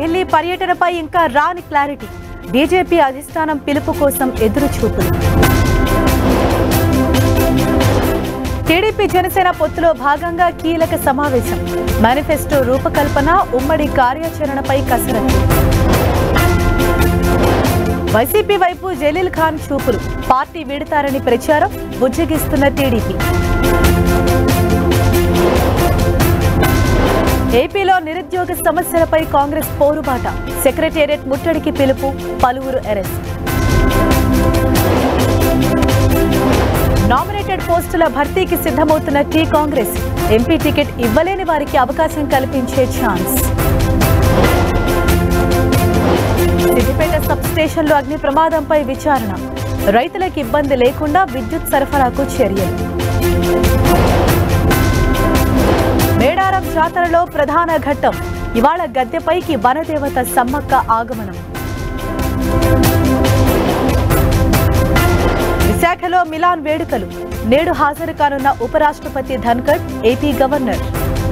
ఢిల్లీ పర్యటనపై ఇంకా రాని క్లారిటీ బీజేపీ అధిష్టానం పిలుపు కోసం ఎదురు చూపులు టీడీపీ జనసేన పొత్తులో భాగంగా కీలక సమావేశం మేనిఫెస్టో రూపకల్పన ఉమ్మడి కార్యాచరణపై కసరత్తు వైసీపీ వైపు జలీల్ ఖాన్ చూపులు పార్టీ వీడతారని ప్రచారం బుజ్జగిస్తున్న టీడీపీ ఏపీలో నిరుద్యోగ సమస్యలపై కాంగ్రెస్ పోరుబాట సెక్రటేరియట్ ముట్టడికి పిలుపు పలువురు అరెస్ట్ నామినేటెడ్ పోస్టుల భర్తీకి సిద్ధమవుతున్న టీ కాంగ్రెస్ ఎంపీ టికెట్ ఇవ్వలేని వారికి అవకాశం కల్పించే ఛాన్స్ సిద్దిపేట సబ్ స్టేషన్లో అగ్ని ప్రమాదంపై విచారణ రైతులకు ఇబ్బంది లేకుండా విద్యుత్ సరఫరాకు చర్యలు మేడారం జాతరలో ప్రధాన ఘట్టం ఇవాళ గద్దెపైకి వనదేవత సమ్మక్క ఆగమనం విశాఖలో మిలాన్ వేడుకలు నేడు హాజరు కానున్న ఉపరాష్ట్రపతి ధన్కడ్ ఏపీ గవర్నర్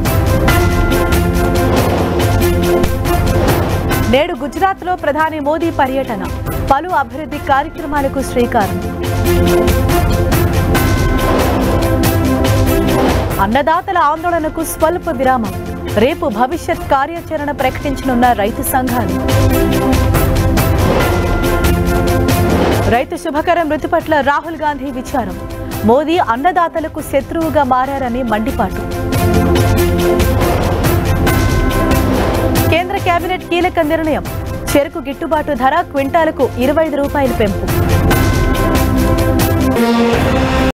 నేడు గుజరాత్లో ప్రధాని మోదీ పర్యటన పలు అభివృద్ధి కార్యక్రమాలకు శ్రీకారం అన్నదాతల ఆందోళనకు స్వల్ప విరామం రేపు భవిష్యత్ కార్యాచరణ ప్రకటించనున్న రైతు సంఘాలు రైతు శుభకరం మృతి పట్ల రాహుల్ గాంధీ విచారం మోదీ అన్నదాతలకు శత్రువుగా మారని మండిపాటు కేంద్ర కేబినెట్ కీలక నిర్ణయం చెరుకు గిట్టుబాటు ధర క్వింటాలకు ఇరవై ఐదు రూపాయలు పెంపు